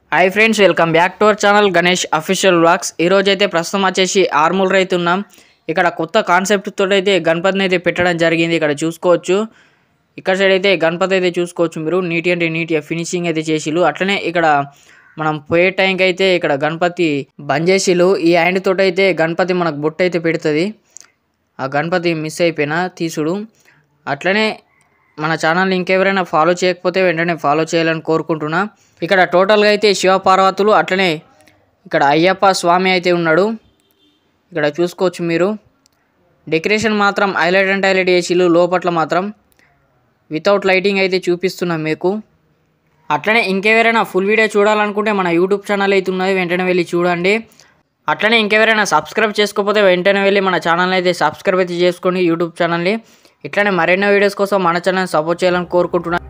hi friends welcome back to our channel Ganesh official vlogs ఈరోజు అయితే ప్రస్తుతం వచ్చేసి ఆర్మూల్ రైతు ఉన్నాం ఇక్కడ కొత్త కాన్సెప్ట్ తోటి అయితే గణపతిని అయితే పెట్టడం జరిగింది ఇక్కడ చూసుకోవచ్చు ఇక్కడ సైడ్ అయితే గణపతి అయితే చూసుకోవచ్చు మీరు నీట్ అంటే నీట్గా ఫినిషింగ్ అయితే చేసిలు అట్లనే ఇక్కడ మనం పోయే టైంకి అయితే ఇక్కడ గణపతి బంద్ చేసిలు ఈ హ్యాండ్ తోటి అయితే గణపతి మనకు బొట్టు అయితే పెడుతుంది ఆ గణపతి మిస్ అయిపోయినా తీసుడు అట్లనే మన ఛానల్ని ఇంకెవరైనా ఫాలో చేయకపోతే వెంటనే ఫాలో చేయాలని కోరుకుంటున్నా ఇక్కడ టోటల్గా అయితే శివపార్వతులు అట్లనే ఇక్కడ అయ్యప్ప స్వామి అయితే ఉన్నాడు ఇక్కడ చూసుకోవచ్చు మీరు డెకరేషన్ మాత్రం హైలైట్ అండ్ హైలైట్ చేసిళ్ళు లోపట్ల మాత్రం వితౌట్ లైటింగ్ అయితే చూపిస్తున్నాం మీకు అట్లనే ఇంకెవరైనా ఫుల్ వీడియో చూడాలనుకుంటే మన యూట్యూబ్ ఛానల్ అయితే ఉన్నది వెంటనే వెళ్ళి చూడండి అట్లనే ఇంకెవరైనా సబ్స్క్రైబ్ చేసుకోకపోతే వెంటనే వెళ్ళి మన ఛానల్ అయితే సబ్స్క్రైబ్ అయితే చేసుకోండి యూట్యూబ్ ఛానల్ని ఇట్లనే మరెన్నో వీడియోస్ కోసం మన ఛానల్ సపోర్ట్ చేయాలని కోరుకుంటున్నాను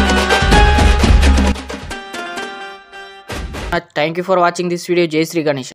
thank you for watching this video జై శ్రీ గణేష్